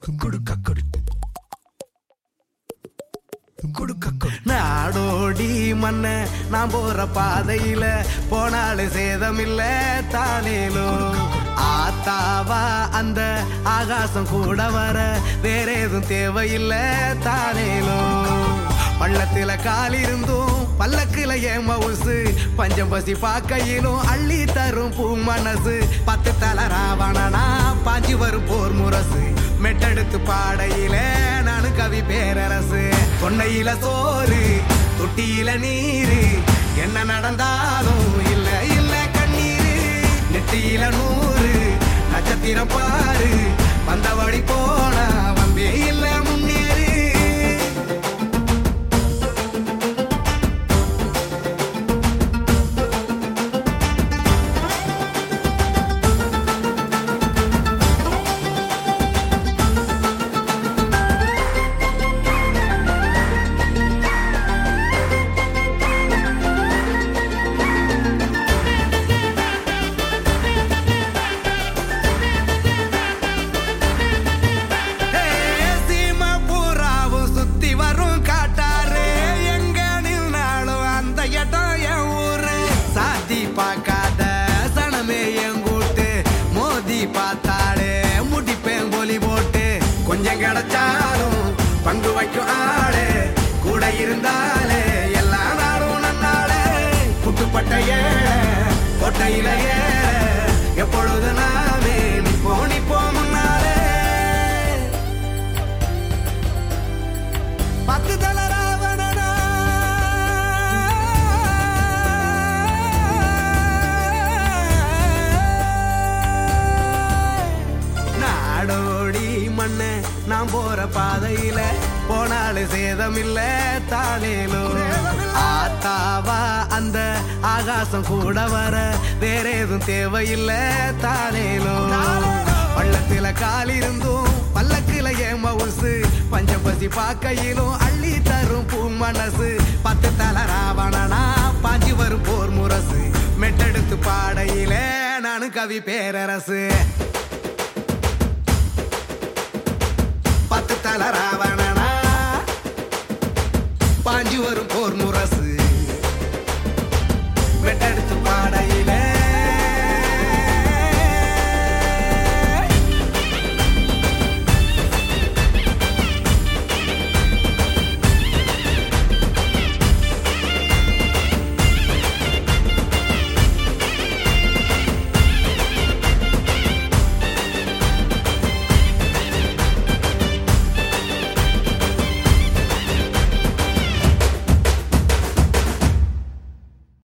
நாடோடி மண்ண நான் போற பாதையில போனாலும் சேதமில்ல தானேலும் ஆத்தாவா அந்த ஆகாசம் கூட வர வேற எதுவும் தேவையில்ல தானேலும் பள்ளத்துல கால் இருந்தும் பல்லக்குல ஏன் மவுசு பஞ்சம் பசி பாக்கையிலும் அள்ளி தரும் பூ மனசு பத்து தல ராவணனா பாஞ்சி வரும் போர் முரசு மெட்டெடுத்து பாடையில நானு கவி பேரரசு கொண்டையில சோறு தொட்டியில நீரு என்ன நடந்தாலும் இல்ல இல்ல கண்ணீரு நெட்டியில நூறு நட்சத்திரம் பாரு வந்த வழி போனா வந்தே இல்ல முன்னேறு சீமை பூராவும் சுத்தி வரும் காட்டாரு எங்க நின்னாலும் அந்த இடம் என் ஊரு சாத்தி பார்க்காத சனமே என் கூட்டு மோதி பார்த்தாலே முடிப்பேன் கோலி போட்டு கொஞ்சம் கிடைச்சாலும் பங்கு வைக்கும் ஆளு கூட இருந்தாலே எல்லா நாளும் நன்னாளே குட்டுப்பட்ட ஏழை கொட்டையில ஏழை எப்பொழுது நாமே நிப்போ நிப்போ முன்னாலே பத்து தல ராவணனா நாடோடி மண்ண நான் போற பாதையில போனாலும் சேதமில்ல தானேலும் ஆத்தாவா அந்த ஆகாசம் கூட வர வேற எதுவும் தேவையில்ல தானேலும் பள்ளத்துல கால் இருந்தும் பல்லக்குல ஏன் மவுசு பஞ்சம் பசி பாக்கையிலும் அள்ளி தரும் பூ மனசு பத்து தல ராவணனா பாஞ்சி வரும் போர் முரசு மெட்டெடுத்து பாடையில நானு கவி பேரரசு பத்து தல ராவணனா பாஞ்சி வரும் போர் முரசு